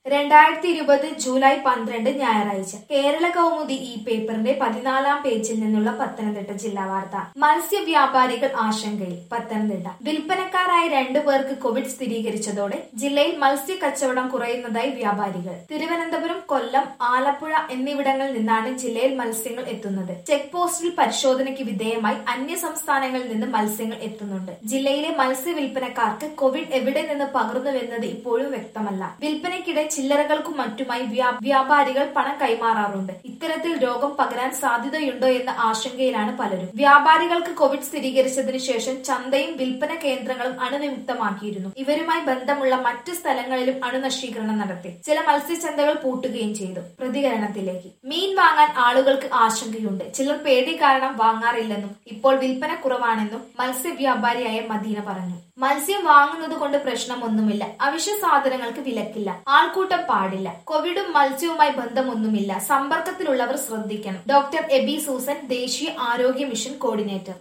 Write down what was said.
രണ്ടായിരത്തി ഇരുപത് ജൂലൈ പന്ത്രണ്ട് ഞായറാഴ്ച കേരള കൗമുദി ഈ പേപ്പറിന്റെ പതിനാലാം പേജിൽ നിന്നുള്ള പത്തനംതിട്ട ജില്ലാ വാർത്ത മത്സ്യ വ്യാപാരികൾ ആശങ്കയിൽ പത്തനംതിട്ട വിൽപ്പനക്കാരായ രണ്ടു പേർക്ക് കോവിഡ് സ്ഥിരീകരിച്ചതോടെ ജില്ലയിൽ മത്സ്യ കച്ചവടം കുറയുന്നതായി വ്യാപാരികൾ തിരുവനന്തപുരം കൊല്ലം ആലപ്പുഴ എന്നിവിടങ്ങളിൽ നിന്നാണ് ജില്ലയിൽ മത്സ്യങ്ങൾ എത്തുന്നത് ചെക്ക് പോസ്റ്റിൽ പരിശോധനയ്ക്ക് വിധേയമായി അന്യ സംസ്ഥാനങ്ങളിൽ നിന്ന് മത്സ്യങ്ങൾ എത്തുന്നുണ്ട് ജില്ലയിലെ മത്സ്യ വിൽപ്പനക്കാർക്ക് കോവിഡ് എവിടെ നിന്ന് പകർന്നുവെന്നത് ഇപ്പോഴും വ്യക്തമല്ല വിൽപ്പനയ്ക്കിടെ ചില്ലറകൾക്കും മറ്റുമായി വ്യാ- വ്യാപാരികൾ പണം കൈമാറാറുണ്ട് ഇത്തരത്തിൽ രോഗം പകരാൻ സാധ്യതയുണ്ടോ എന്ന ആശങ്കയിലാണ് പലരും വ്യാപാരികൾക്ക് കോവിഡ് സ്ഥിരീകരിച്ചതിനു ശേഷം ചന്തയും വിൽപ്പന കേന്ദ്രങ്ങളും അണുവിമുക്തമാക്കിയിരുന്നു ഇവരുമായി ബന്ധമുള്ള മറ്റ് സ്ഥലങ്ങളിലും അണുനശീകരണം നടത്തി ചില മത്സ്യചന്തകൾ പൂട്ടുകയും ചെയ്തു പ്രതികരണത്തിലേക്ക് മീൻ വാങ്ങാൻ ആളുകൾക്ക് ആശങ്കയുണ്ട് ചിലർ പേടി കാരണം വാങ്ങാറില്ലെന്നും ഇപ്പോൾ വിൽപ്പന കുറവാണെന്നും മത്സ്യ വ്യാപാരിയായ മദീന പറഞ്ഞു മത്സ്യം വാങ്ങുന്നത് കൊണ്ട് പ്രശ്നമൊന്നുമില്ല അവശ്യ സാധനങ്ങൾക്ക് വിലക്കില്ല ആൾക്കൂട്ടം പാടില്ല കോവിഡും മത്സ്യവുമായി ബന്ധമൊന്നുമില്ല സമ്പർക്കത്തിലുള്ളവർ ശ്രദ്ധിക്കണം ഡോക്ടർ എബി സൂസൻ ദേശീയ ആരോഗ്യ മിഷൻ കോർഡിനേറ്റർ